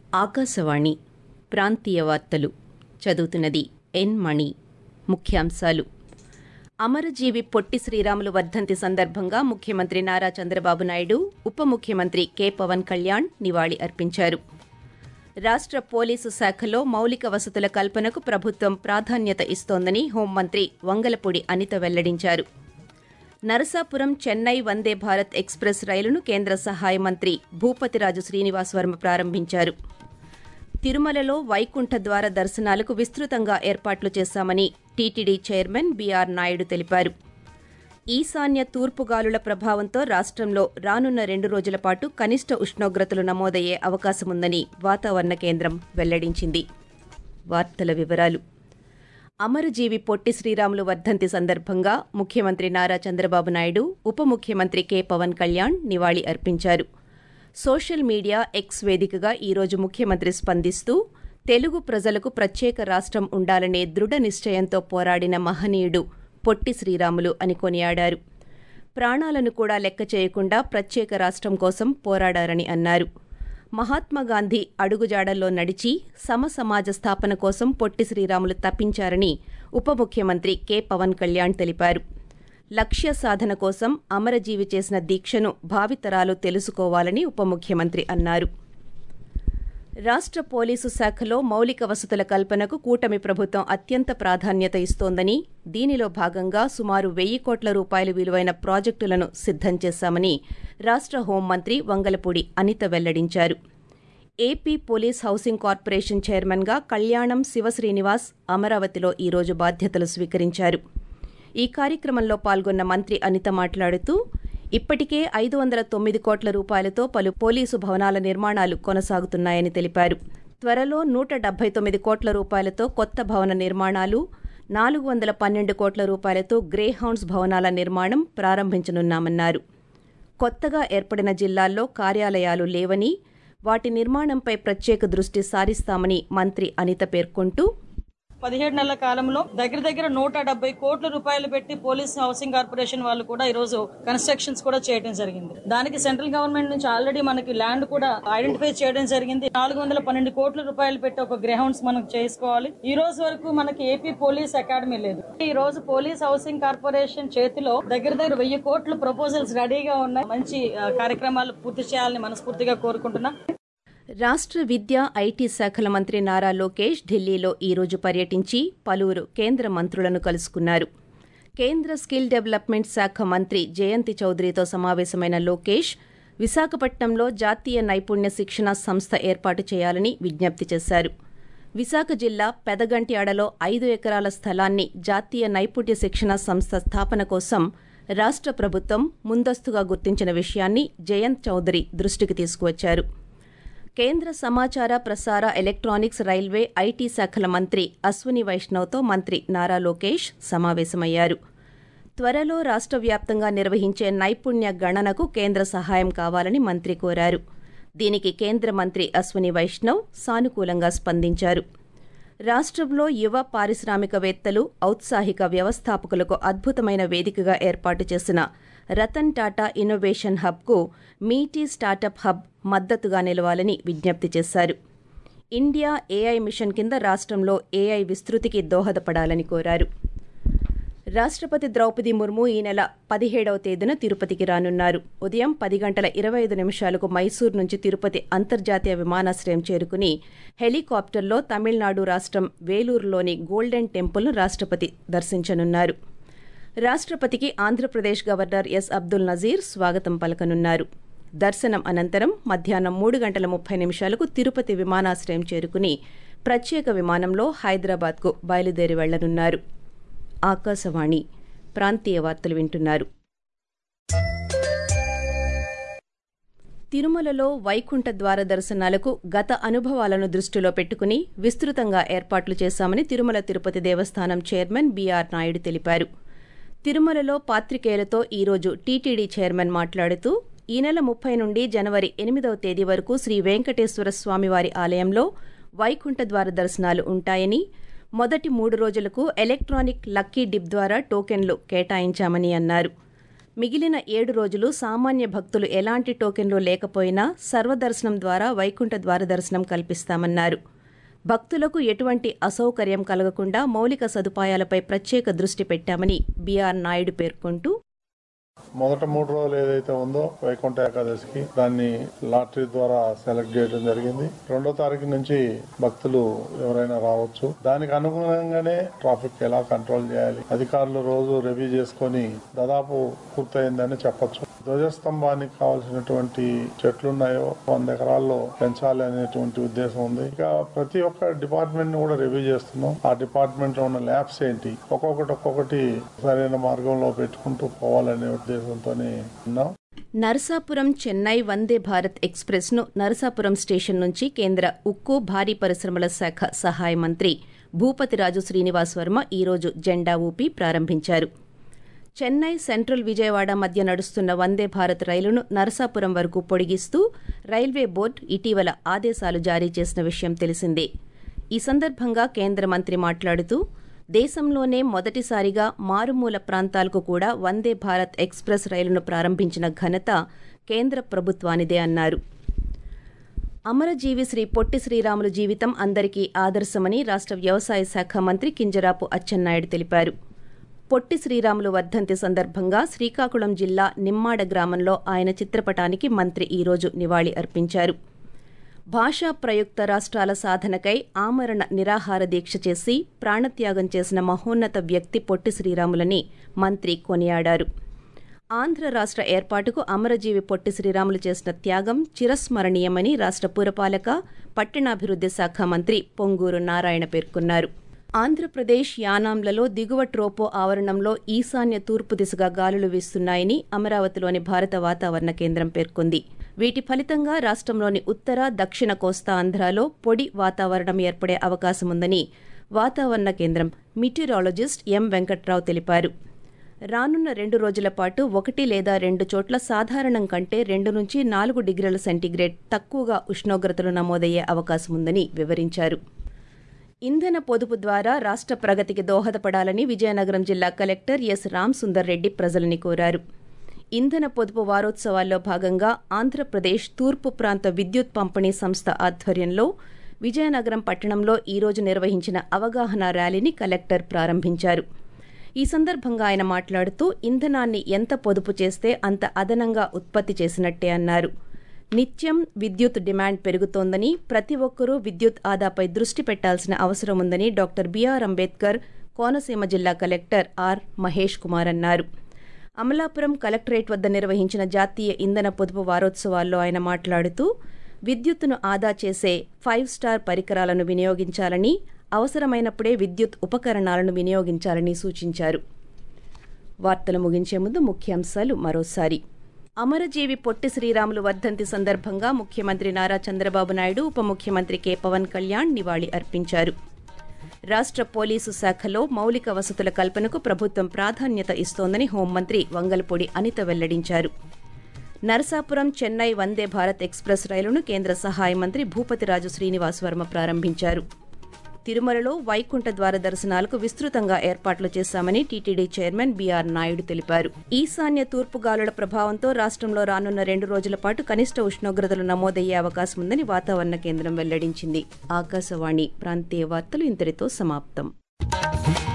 ఆకాశవాణి ప్రాంతీయ వార్తలు చదువుతున్నది ఎన్ మణి ముఖ్యాంశాలు అమరజీవి పొట్టి శ్రీరాములు వర్ధంతి సందర్భంగా ముఖ్యమంత్రి నారా చంద్రబాబు నాయుడు ఉప ముఖ్యమంత్రి కె పవన్ కళ్యాణ్ నివాళి అర్పించారు రాష్ట్ర పోలీసు శాఖలో మౌలిక వసతుల కల్పనకు ప్రభుత్వం ప్రాధాన్యత ఇస్తోందని హోంమంత్రి వంగలపూడి అనిత వెల్లడించారు నరసాపురం చెన్నై వందే భారత్ ఎక్స్ప్రెస్ రైలును కేంద్ర సహాయ మంత్రి భూపతిరాజు శ్రీనివాస్ వర్మ ప్రారంభించారు తిరుమలలో వైకుంఠ ద్వార దర్శనాలకు విస్తృతంగా ఏర్పాట్లు చేశామని టీటీడీ చైర్మన్ బీఆర్ నాయుడు తెలిపారు ఈశాన్య తూర్పుగాలుల ప్రభావంతో రాష్ట్రంలో రానున్న రెండు రోజుల పాటు కనిష్ట ఉష్ణోగ్రతలు నమోదయ్యే అవకాశముందని వాతావరణ కేంద్రం వెల్లడించింది వార్తల వివరాలు అమరజీవి పొట్టి శ్రీరాములు వర్ధంతి సందర్భంగా ముఖ్యమంత్రి నారా చంద్రబాబు నాయుడు ఉప ముఖ్యమంత్రి కె పవన్ కళ్యాణ్ నివాళి అర్పించారు సోషల్ మీడియా ఎక్స్ వేదికగా ఈరోజు ముఖ్యమంత్రి స్పందిస్తూ తెలుగు ప్రజలకు ప్రత్యేక రాష్ట్రం ఉండాలనే దృఢ నిశ్చయంతో పోరాడిన మహనీయుడు పొట్టి శ్రీరాములు అని కొనియాడారు ప్రాణాలను కూడా లెక్క చేయకుండా ప్రత్యేక రాష్ట్రం కోసం పోరాడారని అన్నారు మహాత్మాగాంధీ అడుగుజాడల్లో నడిచి సమ సమాజ స్థాపన కోసం పొట్టి శ్రీరాములు తప్పించారని ఉప ముఖ్యమంత్రి కె పవన్ కళ్యాణ్ తెలిపారు లక్ష్య సాధన కోసం అమరజీవి చేసిన దీక్షను భావితరాలు తెలుసుకోవాలని ఉప ముఖ్యమంత్రి అన్నారు రాష్ట్ర పోలీసు శాఖలో మౌలిక వసతుల కల్పనకు కూటమి ప్రభుత్వం అత్యంత ప్రాధాన్యత ఇస్తోందని దీనిలో భాగంగా సుమారు వెయ్యి కోట్ల రూపాయల విలువైన ప్రాజెక్టులను సిద్దం చేశామని రాష్ట్ర హోంమంత్రి వంగలపూడి అనిత వెల్లడించారు ఏపీ పోలీస్ హౌసింగ్ కార్పొరేషన్ చైర్మన్గా కళ్యాణం శివశ్రీనివాస్ అమరావతిలో ఈరోజు బాధ్యతలు స్వీకరించారు ఈ కార్యక్రమంలో పాల్గొన్న మంత్రి అనిత మాట్లాడుతూ ఇప్పటికే ఐదు వందల తొమ్మిది కోట్ల రూపాయలతో పలు పోలీసు భవనాల నిర్మాణాలు కొనసాగుతున్నాయని తెలిపారు త్వరలో నూట డెబ్బై తొమ్మిది కోట్ల రూపాయలతో కొత్త భవన నిర్మాణాలు నాలుగు వందల పన్నెండు కోట్ల రూపాయలతో గ్రే హౌండ్స్ భవనాల నిర్మాణం ప్రారంభించనున్నామన్నారు కొత్తగా ఏర్పడిన జిల్లాల్లో కార్యాలయాలు లేవని వాటి నిర్మాణంపై ప్రత్యేక దృష్టి సారిస్తామని మంత్రి అనిత పేర్కొంటూ పదిహేడు నెలల కాలంలో దగ్గర దగ్గర నూట డెబ్బై కోట్ల రూపాయలు పెట్టి పోలీస్ హౌసింగ్ కార్పొరేషన్ వాళ్ళు కూడా ఈ రోజు కన్స్ట్రక్షన్స్ కూడా చేయడం జరిగింది దానికి సెంట్రల్ గవర్నమెంట్ నుంచి ఆల్రెడీ మనకి ల్యాండ్ కూడా ఐడెంటిఫై చేయడం జరిగింది నాలుగు వందల పన్నెండు కోట్ల రూపాయలు పెట్టి ఒక గ్రౌండ్స్ మనం చేసుకోవాలి ఈ రోజు వరకు మనకి ఏపీ పోలీస్ అకాడమీ లేదు ఈ రోజు పోలీస్ హౌసింగ్ కార్పొరేషన్ చేతిలో దగ్గర దగ్గర వెయ్యి కోట్ల ప్రపోజల్స్ రెడీగా ఉన్నాయి మంచి ఆ, కార్యక్రమాలు పూర్తి చేయాలని మనస్ఫూర్తిగా కోరుకుంటున్నా రాష్ట్ర విద్యా ఐటీ శాఖల మంత్రి నారా లోకేష్ ఢిల్లీలో ఈరోజు పర్యటించి పలువురు కేంద్ర మంత్రులను కలుసుకున్నారు కేంద్ర స్కిల్ డెవలప్మెంట్ శాఖ మంత్రి జయంతి చౌదరితో సమావేశమైన లోకేష్ విశాఖపట్నంలో జాతీయ నైపుణ్య శిక్షణ సంస్థ ఏర్పాటు చేయాలని విజ్ఞప్తి చేశారు విశాఖ జిల్లా పెదగంట్యాడలో ఐదు ఎకరాల స్థలాన్ని జాతీయ నైపుణ్య శిక్షణ సంస్థ స్థాపన కోసం రాష్ట్ర ప్రభుత్వం ముందస్తుగా గుర్తించిన విషయాన్ని జయంత్ చౌదరి దృష్టికి తీసుకువచ్చారు కేంద్ర సమాచార ప్రసార ఎలక్ట్రానిక్స్ రైల్వే ఐటీ శాఖల మంత్రి అశ్విని వైష్ణవ్తో మంత్రి నారా లోకేష్ సమావేశమయ్యారు త్వరలో రాష్ట్ర వ్యాప్తంగా నిర్వహించే నైపుణ్య గణనకు కేంద్ర సహాయం కావాలని మంత్రి కోరారు దీనికి కేంద్ర మంత్రి అశ్విని వైష్ణవ్ సానుకూలంగా స్పందించారు రాష్ట్రంలో యువ పారిశ్రామికవేత్తలు ఔత్సాహిక వ్యవస్థాపకులకు అద్భుతమైన వేదికగా ఏర్పాటు చేసిన రతన్ టాటా ఇన్నోవేషన్ హబ్కు మీటీ స్టార్టప్ హబ్ మద్దతుగా నిలవాలని విజ్ఞప్తి చేశారు ఇండియా ఏఐ మిషన్ కింద రాష్ట్రంలో ఏఐ విస్తృతికి దోహదపడాలని కోరారు రాష్ట్రపతి ద్రౌపది ముర్ము ఈ నెల పదిహేడవ తేదీన తిరుపతికి రానున్నారు ఉదయం పది గంటల ఇరవై ఐదు నిమిషాలకు మైసూర్ నుంచి తిరుపతి అంతర్జాతీయ విమానాశ్రయం చేరుకుని హెలికాప్టర్లో తమిళనాడు రాష్ట్రం వేలూరులోని గోల్డెన్ టెంపుల్ను రాష్ట్రపతి దర్శించనున్నారు రాష్ట్రపతికి ఆంధ్రప్రదేశ్ గవర్నర్ ఎస్ అబ్దుల్ నజీర్ స్వాగతం పలకనున్నారు దర్శనం అనంతరం మధ్యాహ్నం మూడు గంటల ముప్పై నిమిషాలకు తిరుపతి విమానాశ్రయం చేరుకుని ప్రత్యేక విమానంలో హైదరాబాద్కు బయలుదేరి వెళ్లనున్నారు ఆకాశవాణి ప్రాంతీయ వార్తలు వింటున్నారు తిరుమలలో వైకుంఠ ద్వార దర్శనాలకు గత అనుభవాలను దృష్టిలో పెట్టుకుని విస్తృతంగా ఏర్పాట్లు చేశామని తిరుమల తిరుపతి దేవస్థానం చైర్మన్ బీఆర్ నాయుడు తెలిపారు తిరుమలలో పాత్రికేయులతో ఈరోజు టీటీడీ చైర్మన్ మాట్లాడుతూ ఈ నెల ముప్పై నుండి జనవరి ఎనిమిదవ తేదీ వరకు శ్రీ వెంకటేశ్వర స్వామివారి ఆలయంలో వైకుంఠ ద్వార దర్శనాలు ఉంటాయని మొదటి మూడు రోజులకు ఎలక్ట్రానిక్ లక్కీ డిప్ ద్వారా టోకెన్లు కేటాయించామని అన్నారు మిగిలిన ఏడు రోజులు సామాన్య భక్తులు ఎలాంటి టోకెన్లు లేకపోయినా సర్వదర్శనం ద్వారా వైకుంఠ ద్వార దర్శనం కల్పిస్తామన్నారు భక్తులకు ఎటువంటి అసౌకర్యం కలగకుండా మౌలిక సదుపాయాలపై ప్రత్యేక దృష్టి పెట్టామని బీఆర్ నాయుడు పేర్కొంటూ మొదట మూడు రోజులు ఏదైతే ఉందో వైకుంఠ ఏకాదశికి దాన్ని లాటరీ ద్వారా సెలెక్ట్ చేయడం జరిగింది రెండో తారీఖు నుంచి భక్తులు ఎవరైనా రావచ్చు దానికి అనుగుణంగానే ట్రాఫిక్ ఎలా కంట్రోల్ చేయాలి అధికారులు రోజు రివ్యూ చేసుకొని దాదాపు పూర్తయిందని చెప్పొచ్చు ధ్వజస్తంభానికి కావాల్సినటువంటి చెట్లు ఉన్నాయో వంద ఎకరాల్లో పెంచాలి అనేటువంటి ఉద్దేశం ఉంది ఇక ప్రతి ఒక్క డిపార్ట్మెంట్ ని కూడా రివ్యూ చేస్తున్నాం ఆ డిపార్ట్మెంట్ లో ఉన్న ల్యాబ్స్ ఏంటి ఒక్కొక్కటి ఒక్కొక్కటి సరైన మార్గంలో పెట్టుకుంటూ పోవాలనే ఉద్దేశంతోనే ఉన్నాం నరసాపురం చెన్నై వందే భారత్ ఎక్స్ప్రెస్ ను నరసాపురం స్టేషన్ నుంచి కేంద్ర ఉక్కు భారీ పరిశ్రమల శాఖ సహాయ మంత్రి భూపతిరాజు శ్రీనివాస్ వర్మ ఈరోజు జెండా ఊపి ప్రారంభించారు చెన్నై సెంట్రల్ విజయవాడ మధ్య నడుస్తున్న వందే భారత్ రైలును నరసాపురం వరకు పొడిగిస్తూ రైల్వే బోర్డు ఇటీవల ఆదేశాలు జారీ చేసిన విషయం తెలిసిందే ఈ సందర్భంగా కేంద్ర మంత్రి మాట్లాడుతూ దేశంలోనే మొదటిసారిగా మారుమూల ప్రాంతాలకు కూడా వందే భారత్ ఎక్స్ప్రెస్ రైలును ప్రారంభించిన ఘనత కేంద్ర ప్రభుత్వానిదే అన్నారు అమరజీవి శ్రీ పొట్టి శ్రీరాములు జీవితం అందరికీ ఆదర్శమని రాష్ట్ర వ్యవసాయ శాఖ మంత్రి కింజరాపు అచ్చెన్నాయుడు తెలిపారు పొట్టి శ్రీరాములు వర్ధంతి సందర్భంగా శ్రీకాకుళం జిల్లా నిమ్మాడ గ్రామంలో ఆయన చిత్రపటానికి మంత్రి ఈరోజు నివాళి అర్పించారు భాషా ప్రయుక్త రాష్ట్రాల సాధనకై ఆమరణ నిరాహార దీక్ష చేసి ప్రాణత్యాగం చేసిన మహోన్నత వ్యక్తి పొట్టి శ్రీరాములని మంత్రి కొనియాడారు ఆంధ్ర రాష్ట్ర ఏర్పాటుకు అమరజీవి పొట్టి శ్రీరాములు చేసిన త్యాగం చిరస్మరణీయమని రాష్ట్ర పురపాలక పట్టణాభివృద్ధి శాఖ మంత్రి పొంగూరు నారాయణ పేర్కొన్నారు ఆంధ్రప్రదేశ్ యానాంలలో దిగువ ట్రోపో ఆవరణంలో ఈశాన్య తూర్పు దిశగా గాలులు వీస్తున్నాయని అమరావతిలోని భారత వాతావరణ కేంద్రం పేర్కొంది వీటి ఫలితంగా రాష్ట్రంలోని ఉత్తర దక్షిణ కోస్తా ఆంధ్రాలో పొడి వాతావరణం ఏర్పడే అవకాశముందని వాతావరణ కేంద్రం మిటీరాలజిస్ట్ ఎం వెంకట్రావు తెలిపారు రానున్న రెండు రోజుల పాటు ఒకటి లేదా రెండు చోట్ల సాధారణం కంటే రెండు నుంచి నాలుగు డిగ్రీల సెంటీగ్రేడ్ తక్కువగా ఉష్ణోగ్రతలు నమోదయ్యే అవకాశముందని వివరించారు ఇంధన పొదుపు ద్వారా రాష్ట్ర ప్రగతికి దోహదపడాలని విజయనగరం జిల్లా కలెక్టర్ ఎస్ రామ్ సుందర్ రెడ్డి ప్రజలని కోరారు ఇంధన పొదుపు వారోత్సవాల్లో భాగంగా ఆంధ్రప్రదేశ్ తూర్పు ప్రాంత విద్యుత్ పంపిణీ సంస్థ ఆధ్వర్యంలో విజయనగరం పట్టణంలో ఈరోజు నిర్వహించిన అవగాహన ర్యాలీని కలెక్టర్ ప్రారంభించారు ఈ సందర్భంగా ఆయన మాట్లాడుతూ ఇంధనాన్ని ఎంత పొదుపు చేస్తే అంత అదనంగా ఉత్పత్తి చేసినట్టే అన్నారు నిత్యం విద్యుత్ డిమాండ్ పెరుగుతోందని ప్రతి ఒక్కరూ విద్యుత్ ఆదాపై దృష్టి పెట్టాల్సిన అవసరం ఉందని డాక్టర్ బిఆర్ అంబేద్కర్ కోనసీమ జిల్లా కలెక్టర్ ఆర్ మహేష్ కుమార్ అన్నారు అమలాపురం కలెక్టరేట్ వద్ద నిర్వహించిన జాతీయ ఇంధన పొదుపు వారోత్సవాల్లో ఆయన మాట్లాడుతూ విద్యుత్తును ఆదా చేసే ఫైవ్ స్టార్ పరికరాలను వినియోగించాలని అవసరమైనప్పుడే విద్యుత్ ఉపకరణాలను వినియోగించాలని సూచించారు వార్తలు ముగించే ముందు ముఖ్యాంశాలు మరోసారి అమరజీవి పొట్టి శ్రీరాములు వర్ధంతి సందర్భంగా ముఖ్యమంత్రి నారా చంద్రబాబు నాయుడు ఉప ముఖ్యమంత్రి కె పవన్ కళ్యాణ్ నివాళి అర్పించారు రాష్ట్ర పోలీసు శాఖలో మౌలిక వసతుల కల్పనకు ప్రభుత్వం ప్రాధాన్యత ఇస్తోందని హోంమంత్రి వంగలపూడి అనిత వెల్లడించారు నరసాపురం చెన్నై వందే భారత్ ఎక్స్ప్రెస్ రైలును కేంద్ర సహాయ మంత్రి భూపతిరాజు శ్రీనివాస్ వర్మ ప్రారంభించారు తిరుమలలో వైకుంఠ ద్వార దర్శనాలకు విస్తృతంగా ఏర్పాట్లు చేశామని టీటీడీ చైర్మన్ బీఆర్ నాయుడు తెలిపారు ఈశాన్య తూర్పు గాలుల ప్రభావంతో రాష్ట్రంలో రానున్న రెండు రోజుల పాటు కనిష్ట ఉష్ణోగ్రతలు నమోదయ్యే అవకాశం ఉందని వాతావరణ కేంద్రం వెల్లడించింది ఆకాశవాణి ప్రాంతీయ వార్తలు ఇంతటితో సమాప్తం